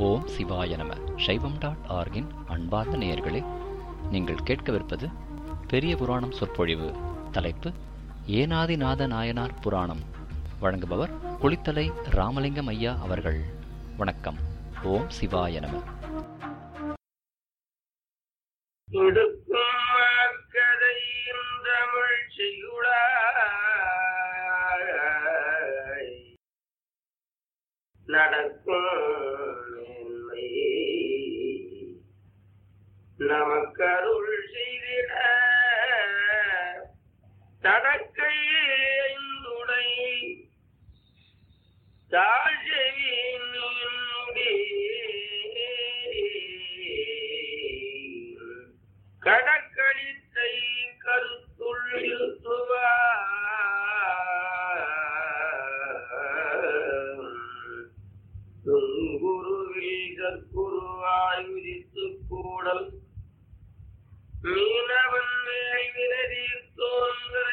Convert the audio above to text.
ஓம் சிவாய நம சைவம் டாட் ஆர்கின் அன்பார்ந்த நேயர்களே நீங்கள் கேட்கவிருப்பது பெரிய புராணம் சொற்பொழிவு தலைப்பு ஏனாதிநாத நாயனார் புராணம் வழங்குபவர் குளித்தலை ராமலிங்கம் ஐயா அவர்கள் வணக்கம் ஓம் சிவாய நம கொடுக்கும் கதையின் தமிழ் செய்யுளாய் நடக்கும் மேன்மை நமக்கருள் செய்திட தடக்கை ஐந்துடை தாழ்செவியின் கடற்கழித்தை கருத்துள் துங்குருவில் சற்குருவாய் உதித்து கூடல் மீனவன் மேல் விரதி தோன்ற